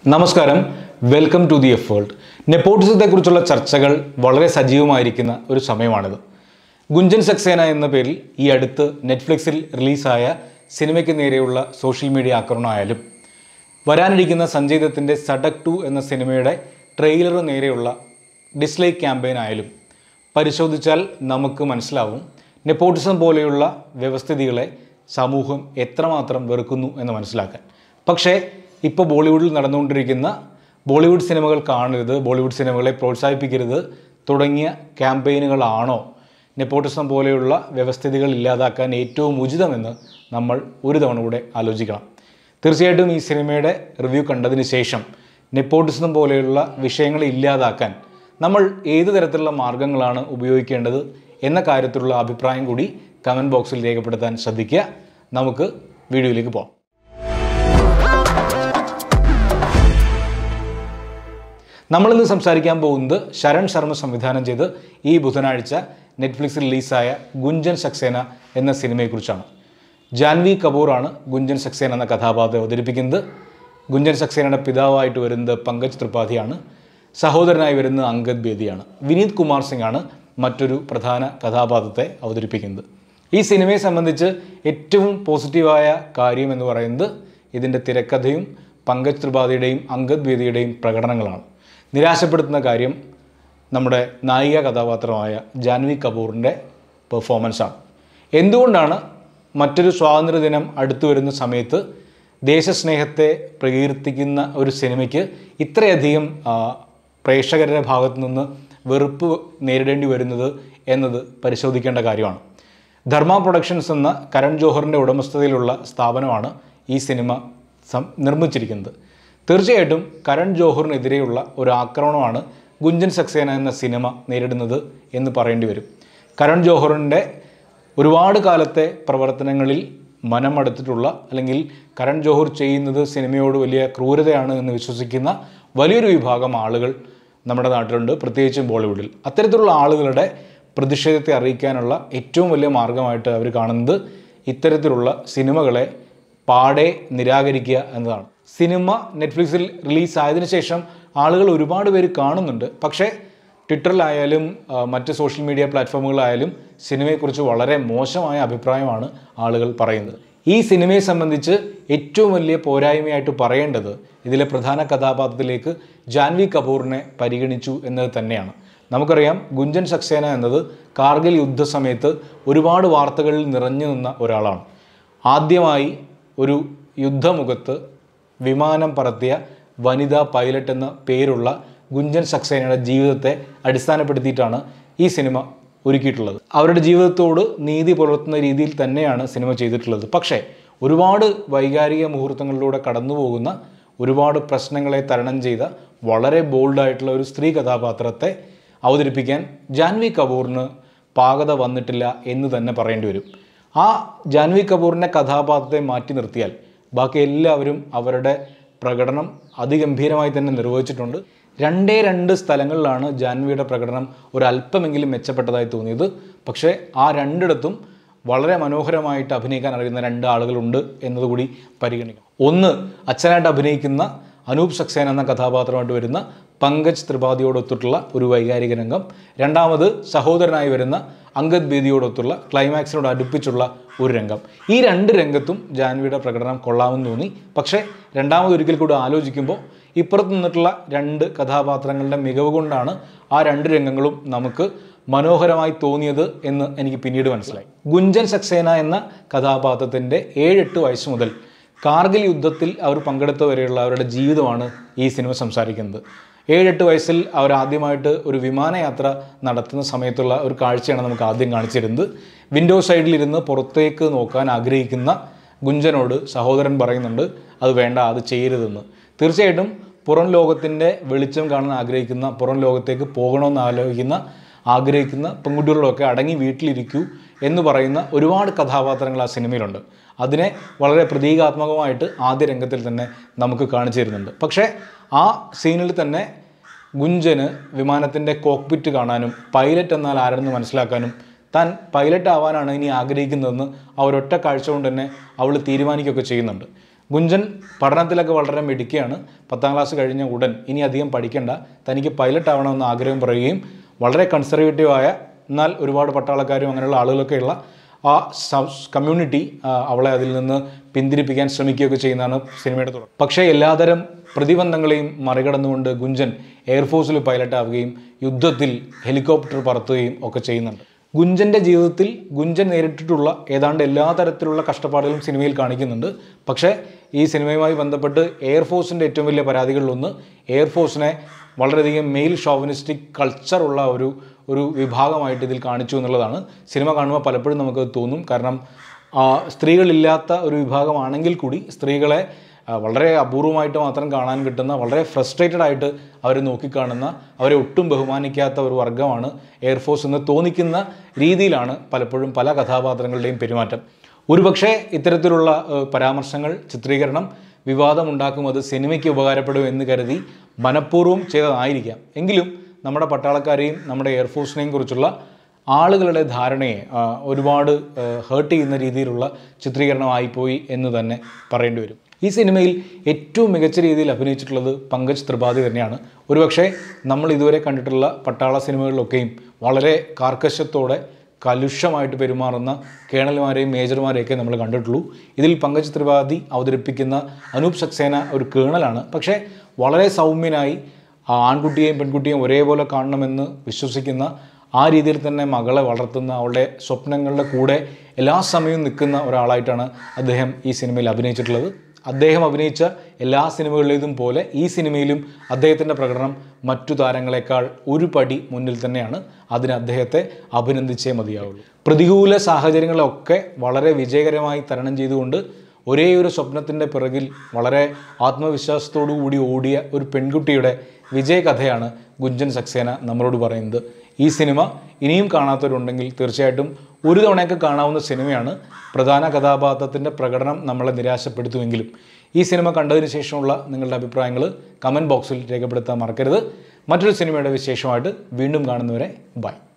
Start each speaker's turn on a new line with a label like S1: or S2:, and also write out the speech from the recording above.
S1: നമസ്കാരം welcome to the F world നെപ്പോട്ടിസത്തെക്കുറിച്ചുള്ള ചർച്ചകൾ വളരെ സജീവമായിരിക്കുന്ന ഒരു സമയമാണിത് ഗുഞ്ചൻ സക്സേന എന്ന പേരിൽ ഈ അടുത്ത് നെറ്റ്ഫ്ലിക്സിൽ റിലീസായ സിനിമയ്ക്ക് നേരെയുള്ള സോഷ്യൽ മീഡിയ ആക്രമണമായാലും വരാനിരിക്കുന്ന സഞ്ജയ് ദത്തിൻ്റെ സഡക് ടു എന്ന സിനിമയുടെ ട്രെയിലർ നേരെയുള്ള ഡിസ്ലൈക്ക് ക്യാമ്പയിൻ ആയാലും പരിശോധിച്ചാൽ നമുക്ക് മനസ്സിലാവും നെപ്പോട്ടിസം പോലെയുള്ള വ്യവസ്ഥിതികളെ സമൂഹം എത്രമാത്രം വെറുക്കുന്നു എന്ന് മനസ്സിലാക്കാൻ പക്ഷേ ഇപ്പോൾ ബോളിവുഡിൽ നടന്നുകൊണ്ടിരിക്കുന്ന ബോളിവുഡ് സിനിമകൾ കാണരുത് ബോളിവുഡ് സിനിമകളെ പ്രോത്സാഹിപ്പിക്കരുത് തുടങ്ങിയ ക്യാമ്പയിനുകളാണോ നെപ്പോട്ടിസം പോലെയുള്ള വ്യവസ്ഥിതികൾ ഇല്ലാതാക്കാൻ ഏറ്റവും ഉചിതമെന്ന് നമ്മൾ ഒരു തവണ കൂടെ ആലോചിക്കണം തീർച്ചയായിട്ടും ഈ സിനിമയുടെ റിവ്യൂ കണ്ടതിന് ശേഷം നെപ്പോട്ടിസം പോലെയുള്ള വിഷയങ്ങളെ ഇല്ലാതാക്കാൻ നമ്മൾ ഏത് തരത്തിലുള്ള മാർഗങ്ങളാണ് ഉപയോഗിക്കേണ്ടത് എന്ന കാര്യത്തിലുള്ള അഭിപ്രായം കൂടി കമൻറ്റ് ബോക്സിൽ രേഖപ്പെടുത്താൻ ശ്രദ്ധിക്കുക നമുക്ക് വീഡിയോയിലേക്ക് പോകാം നമ്മളിന്ന് സംസാരിക്കാൻ പോകുന്നത് ശരൺ ശർമ്മ സംവിധാനം ചെയ്ത് ഈ ബുധനാഴ്ച നെറ്റ്ഫ്ലിക്സിൽ റിലീസായ ഗുഞ്ചൻ സക്സേന എന്ന സിനിമയെക്കുറിച്ചാണ് ജാൻവി കപൂറാണ് ഗുഞ്ചൻ സക്സേന എന്ന കഥാപാത്രം അവതരിപ്പിക്കുന്നത് ഗുഞ്ചൻ സക്സേനയുടെ പിതാവായിട്ട് വരുന്നത് പങ്കജ് ത്രിപാഠിയാണ് സഹോദരനായി വരുന്ന അങ്കദ് ബേദിയാണ് വിനീത് കുമാർ സിംഗ് ആണ് മറ്റൊരു പ്രധാന കഥാപാത്രത്തെ അവതരിപ്പിക്കുന്നത് ഈ സിനിമയെ സംബന്ധിച്ച് ഏറ്റവും പോസിറ്റീവായ കാര്യം എന്ന് പറയുന്നത് ഇതിൻ്റെ തിരക്കഥയും പങ്കജ് ത്രിപാഠിയുടെയും അങ്കദ് ബേദിയുടെയും പ്രകടനങ്ങളാണ് നിരാശപ്പെടുത്തുന്ന കാര്യം നമ്മുടെ നായിക കഥാപാത്രമായ ജാൻവി കപൂറിൻ്റെ പെർഫോമൻസാണ് എന്തുകൊണ്ടാണ് മറ്റൊരു സ്വാതന്ത്ര്യദിനം അടുത്തു വരുന്ന സമയത്ത് ദേശസ്നേഹത്തെ പ്രകീർത്തിക്കുന്ന ഒരു സിനിമയ്ക്ക് ഇത്രയധികം ആ, പ്രേക്ഷകരുടെ ഭാഗത്തു നിന്ന് വെറുപ്പ് നേരിടേണ്ടി വരുന്നത് എന്നത് പരിശോധിക്കേണ്ട കാര്യമാണ് ധർമ്മ പ്രൊഡക്ഷൻസ് എന്ന കരൺ ജോഹറിൻ്റെ ഉടമസ്ഥതയിലുള്ള സ്ഥാപനമാണ് ഈ സിനിമ സം നിർമ്മിച്ചിരിക്കുന്നത് തീർച്ചയായിട്ടും കരൺ ജോഹറിനെതിരെയുള്ള ഒരു ആക്രമണമാണ് ഗുഞ്ചൻ സക്സേന എന്ന സിനിമ നേരിടുന്നത് എന്ന് പറയേണ്ടി വരും കരൺ ജോഹറിൻ്റെ ഒരുപാട് കാലത്തെ പ്രവർത്തനങ്ങളിൽ മനമടുത്തിട്ടുള്ള അല്ലെങ്കിൽ കരൺ ജോഹർ ചെയ്യുന്നത് സിനിമയോട് വലിയ ക്രൂരതയാണ് എന്ന് വിശ്വസിക്കുന്ന വലിയൊരു വിഭാഗം ആളുകൾ നമ്മുടെ നാട്ടിലുണ്ട് പ്രത്യേകിച്ചും ബോളിവുഡിൽ അത്തരത്തിലുള്ള ആളുകളുടെ പ്രതിഷേധത്തെ അറിയിക്കാനുള്ള ഏറ്റവും വലിയ മാർഗമായിട്ട് അവർ കാണുന്നത് ഇത്തരത്തിലുള്ള സിനിമകളെ പാടെ നിരാകരിക്കുക എന്നതാണ് സിനിമ നെറ്റ്ഫ്ലിക്സിൽ റിലീസ് ആയതിനു ശേഷം ആളുകൾ ഒരുപാട് പേര് കാണുന്നുണ്ട് പക്ഷേ ട്വിറ്ററിലായാലും ആ, മറ്റ് സോഷ്യൽ മീഡിയ പ്ലാറ്റ്ഫോമുകളായാലും സിനിമയെക്കുറിച്ച് വളരെ മോശമായ അഭിപ്രായമാണ് ആളുകൾ പറയുന്നത് ഈ സിനിമയെ സംബന്ധിച്ച് ഏറ്റവും വലിയ പോരായ്മയായിട്ട് പറയേണ്ടത് ഇതിലെ പ്രധാന കഥാപാത്രത്തിലേക്ക് ജാൻവി കപൂറിനെ പരിഗണിച്ചു എന്നത് തന്നെയാണ് നമുക്കറിയാം ഗുഞ്ചൻ സക്സേന എന്നത് കാർഗിൽ യുദ്ധസമയത്ത് ഒരുപാട് വാർത്തകളിൽ നിറഞ്ഞു നിന്ന ഒരാളാണ് ആദ്യമായി ഒരു യുദ്ധമുഖത്ത് വിമാനം പറത്തിയ വനിതാ പൈലറ്റ് എന്ന പേരുള്ള ഗുഞ്ചൻ സക്സേനയുടെ ജീവിതത്തെ അടിസ്ഥാനപ്പെടുത്തിയിട്ടാണ് ഈ സിനിമ ഒരുക്കിയിട്ടുള്ളത് അവരുടെ ജീവിതത്തോട് നീതി പുലർത്തുന്ന രീതിയിൽ തന്നെയാണ് സിനിമ ചെയ്തിട്ടുള്ളത് പക്ഷേ ഒരുപാട് വൈകാരിക മുഹൂർത്തങ്ങളിലൂടെ കടന്നു പോകുന്ന ഒരുപാട് പ്രശ്നങ്ങളെ തരണം ചെയ്ത വളരെ ബോൾഡായിട്ടുള്ള ഒരു സ്ത്രീ കഥാപാത്രത്തെ അവതരിപ്പിക്കാൻ ജാൻവി കപൂറിന് പാകത വന്നിട്ടില്ല എന്ന് തന്നെ പറയേണ്ടി വരും ആ ജാൻവി കപൂറിൻ്റെ കഥാപാത്രത്തെ മാറ്റി നിർത്തിയാൽ ബാക്കി എല്ലാവരും അവരുടെ പ്രകടനം അതിഗംഭീരമായി തന്നെ നിർവഹിച്ചിട്ടുണ്ട് രണ്ടേ രണ്ട് സ്ഥലങ്ങളിലാണ് ജാൻവിയുടെ പ്രകടനം ഒരല്പമെങ്കിലും മെച്ചപ്പെട്ടതായി തോന്നിയത് പക്ഷേ ആ രണ്ടിടത്തും വളരെ മനോഹരമായിട്ട് അഭിനയിക്കാൻ അറിയുന്ന രണ്ട് ആളുകളുണ്ട് എന്നതുകൂടി പരിഗണിക്കണം ഒന്ന് അച്ഛനായിട്ട് അഭിനയിക്കുന്ന അനൂപ് സക്സേന എന്ന കഥാപാത്രമായിട്ട് വരുന്ന പങ്കജ് ത്രിപാഠിയോടൊത്തിട്ടുള്ള ഒരു വൈകാരിക രംഗം രണ്ടാമത് സഹോദരനായി വരുന്ന അങ്കദ് ബേദിയോടൊത്തുള്ള ക്ലൈമാക്സിനോട് അടുപ്പിച്ചുള്ള ഒരു രംഗം ഈ രണ്ട് രംഗത്തും ജാൻവിയുടെ പ്രകടനം കൊള്ളാമെന്ന് തോന്നി പക്ഷേ രണ്ടാമത് ഒരിക്കൽ കൂടി ആലോചിക്കുമ്പോൾ ഇപ്പുറത്ത് നിന്നിട്ടുള്ള രണ്ട് കഥാപാത്രങ്ങളുടെ മികവ് കൊണ്ടാണ് ആ രണ്ട് രംഗങ്ങളും നമുക്ക് മനോഹരമായി തോന്നിയത് എന്ന് എനിക്ക് പിന്നീട് മനസ്സിലായി ഗുഞ്ചൻ സക്സേന എന്ന കഥാപാത്രത്തിൻ്റെ ഏഴെട്ട് വയസ്സ് മുതൽ കാർഗിൽ യുദ്ധത്തിൽ അവർ പങ്കെടുത്തവരെയുള്ള അവരുടെ ജീവിതമാണ് ഈ സിനിമ സംസാരിക്കുന്നത് ഏഴെട്ട് വയസ്സിൽ അവർ ആദ്യമായിട്ട് ഒരു വിമാനയാത്ര നടത്തുന്ന സമയത്തുള്ള ഒരു കാഴ്ചയാണ് നമുക്ക് ആദ്യം കാണിച്ചിരുന്നത് വിൻഡോ സൈഡിലിരുന്ന് പുറത്തേക്ക് നോക്കാൻ ആഗ്രഹിക്കുന്ന ഗുഞ്ചനോട് സഹോദരൻ പറയുന്നുണ്ട് അത് വേണ്ട അത് ചെയ്യരുതെന്ന് തീർച്ചയായിട്ടും പുറം ലോകത്തിൻ്റെ വെളിച്ചം കാണാൻ ആഗ്രഹിക്കുന്ന പുറം ലോകത്തേക്ക് പോകണമെന്ന് ആലോചിക്കുന്ന ആഗ്രഹിക്കുന്ന പെൺകുട്ടികളൊക്കെ അടങ്ങി വീട്ടിലിരിക്കൂ എന്ന് പറയുന്ന ഒരുപാട് കഥാപാത്രങ്ങൾ ആ സിനിമയിലുണ്ട് അതിനെ വളരെ പ്രതീകാത്മകമായിട്ട് ആദ്യ രംഗത്തിൽ തന്നെ നമുക്ക് കാണിച്ചു തരുന്നുണ്ട് പക്ഷേ ആ സീനിൽ തന്നെ ഗുഞ്ചന് വിമാനത്തിൻ്റെ കോക്പിറ്റ് കാണാനും പൈലറ്റ് എന്നാൽ ആരെന്ന് മനസ്സിലാക്കാനും താൻ പൈലറ്റ് ആവാനാണ് ഇനി ആഗ്രഹിക്കുന്നതെന്ന് ആ ഒരൊറ്റ കാഴ്ച കൊണ്ട് തന്നെ അവൾ തീരുമാനിക്കുകയൊക്കെ ചെയ്യുന്നുണ്ട് ഗുഞ്ചൻ പഠനത്തിലൊക്കെ വളരെ മിടുക്കിയാണ് പത്താം ക്ലാസ് കഴിഞ്ഞ ഉടൻ ഇനി അധികം പഠിക്കേണ്ട തനിക്ക് പൈലറ്റ് ആവണമെന്ന് ആഗ്രഹം പറയുകയും വളരെ കൺസർവേറ്റീവായ എന്നാൽ ഒരുപാട് പട്ടാളക്കാരും അങ്ങനെയുള്ള ആളുകളൊക്കെയുള്ള ആ കമ്മ്യൂണിറ്റി അവളെ അതിൽ നിന്ന് പിന്തിരിപ്പിക്കാൻ ശ്രമിക്കുകയൊക്കെ ചെയ്യുന്നതാണ് സിനിമയുടെ തുടക്കം പക്ഷേ എല്ലാതരം പ്രതിബന്ധങ്ങളെയും മറികടന്നുകൊണ്ട് ഗുഞ്ചൻ എയർഫോഴ്സിൽ പൈലറ്റ് ആവുകയും യുദ്ധത്തിൽ ഹെലികോപ്റ്റർ പറത്തുകയും ഒക്കെ ചെയ്യുന്നുണ്ട് ഗുഞ്ചൻ്റെ ജീവിതത്തിൽ ഗുഞ്ചൻ നേരിട്ടിട്ടുള്ള ഏതാണ്ട് എല്ലാ തരത്തിലുള്ള കഷ്ടപ്പാടുകളും സിനിമയിൽ കാണിക്കുന്നുണ്ട് പക്ഷേ ഈ സിനിമയുമായി ബന്ധപ്പെട്ട് എയർഫോഴ്സിൻ്റെ ഏറ്റവും വലിയ പരാതികളിലൊന്ന് എയർഫോഴ്സിനെ വളരെയധികം മെയിൽ ഷോവനിസ്റ്റിക് കൾച്ചറുള്ള ഒരു ഒരു വിഭാഗമായിട്ട് ഇതിൽ കാണിച്ചു എന്നുള്ളതാണ് സിനിമ കാണുമ്പോൾ പലപ്പോഴും നമുക്ക് തോന്നും കാരണം ആ, സ്ത്രീകളില്ലാത്ത ഒരു വിഭാഗമാണെങ്കിൽ കൂടി സ്ത്രീകളെ ആ, വളരെ അപൂർവമായിട്ട് മാത്രം കാണാൻ കിട്ടുന്ന വളരെ ഫ്രസ്ട്രേറ്റഡ് ആയിട്ട് അവർ നോക്കിക്കാണുന്ന അവരെ ഒട്ടും ബഹുമാനിക്കാത്ത ഒരു വർഗ്ഗമാണ് എയർഫോഴ്സ് എന്ന് തോന്നിക്കുന്ന രീതിയിലാണ് പലപ്പോഴും പല കഥാപാത്രങ്ങളുടെയും പെരുമാറ്റം ഒരുപക്ഷെ ഇത്തരത്തിലുള്ള ഏഹ്, പരാമർശങ്ങൾ ചിത്രീകരണം വിവാദമുണ്ടാക്കും അത് സിനിമയ്ക്ക് ഉപകാരപ്പെടും എന്ന് കരുതി മനഃപൂർവ്വം ചെയ്തതായിരിക്കാം എങ്കിലും നമ്മുടെ പട്ടാളക്കാരെയും നമ്മുടെ എയർഫോഴ്സിനെയും കുറിച്ചുള്ള ആളുകളുടെ ധാരണയെ ആ, ഒരുപാട് ഹേർട്ട് ചെയ്യുന്ന രീതിയിലുള്ള ചിത്രീകരണമായിപ്പോയി എന്ന് തന്നെ പറയേണ്ടി വരും ഈ സിനിമയിൽ ഏറ്റവും മികച്ച രീതിയിൽ അഭിനയിച്ചിട്ടുള്ളത് പങ്കജ് ത്രിപാഠി തന്നെയാണ് ഒരുപക്ഷെ നമ്മൾ ഇതുവരെ കണ്ടിട്ടുള്ള പട്ടാള സിനിമകളിലൊക്കെയും വളരെ കാർക്കശ്യത്തോടെ കലുഷമായിട്ട് പെരുമാറുന്ന കേണൽമാരെയും മേജർമാരെയൊക്കെ നമ്മൾ കണ്ടിട്ടുള്ളൂ ഇതിൽ പങ്കജ് ത്രിപാഠി അവതരിപ്പിക്കുന്ന അനൂപ് സക്സേന ഒരു കേണലാണ് പക്ഷേ വളരെ സൗമ്യനായി ആ ആൺകുട്ടിയെയും പെൺകുട്ടിയെയും ഒരേപോലെ കാണണമെന്ന് വിശ്വസിക്കുന്ന ആ രീതിയിൽ തന്നെ മകളെ വളർത്തുന്ന അവളുടെ സ്വപ്നങ്ങളുടെ കൂടെ എല്ലാ സമയവും നിൽക്കുന്ന ഒരാളായിട്ടാണ് അദ്ദേഹം ഈ സിനിമയിൽ അഭിനയിച്ചിട്ടുള്ളത് അദ്ദേഹം അഭിനയിച്ച എല്ലാ സിനിമകളിലേതും പോലെ ഈ സിനിമയിലും അദ്ദേഹത്തിൻ്റെ പ്രകടനം മറ്റു താരങ്ങളെക്കാൾ ഒരു പടി മുന്നിൽ തന്നെയാണ് അതിന് അദ്ദേഹത്തെ അഭിനന്ദിച്ചേ മതിയാവുള്ളൂ പ്രതികൂല സാഹചര്യങ്ങളൊക്കെ വളരെ വിജയകരമായി തരണം ചെയ്തുകൊണ്ട് ഒരേ ഒരു സ്വപ്നത്തിൻ്റെ പിറകിൽ വളരെ ആത്മവിശ്വാസത്തോടു കൂടി ഓടിയ ഒരു പെൺകുട്ടിയുടെ വിജയകഥയാണ് ഗുഞ്ചൻ സക്സേന നമ്മളോട് പറയുന്നത് ഈ സിനിമ ഇനിയും കാണാത്തവരുണ്ടെങ്കിൽ തീർച്ചയായിട്ടും ഒരു തവണയൊക്കെ കാണാവുന്ന സിനിമയാണ് പ്രധാന കഥാപാത്രത്തിൻ്റെ പ്രകടനം നമ്മളെ നിരാശപ്പെടുത്തുമെങ്കിലും ഈ സിനിമ കണ്ടതിന് ശേഷമുള്ള നിങ്ങളുടെ അഭിപ്രായങ്ങൾ കമൻറ്റ് ബോക്സിൽ രേഖപ്പെടുത്താൻ മറക്കരുത് മറ്റൊരു സിനിമയുടെ വിശേഷമായിട്ട് വീണ്ടും കാണുന്നവരെ ബൈ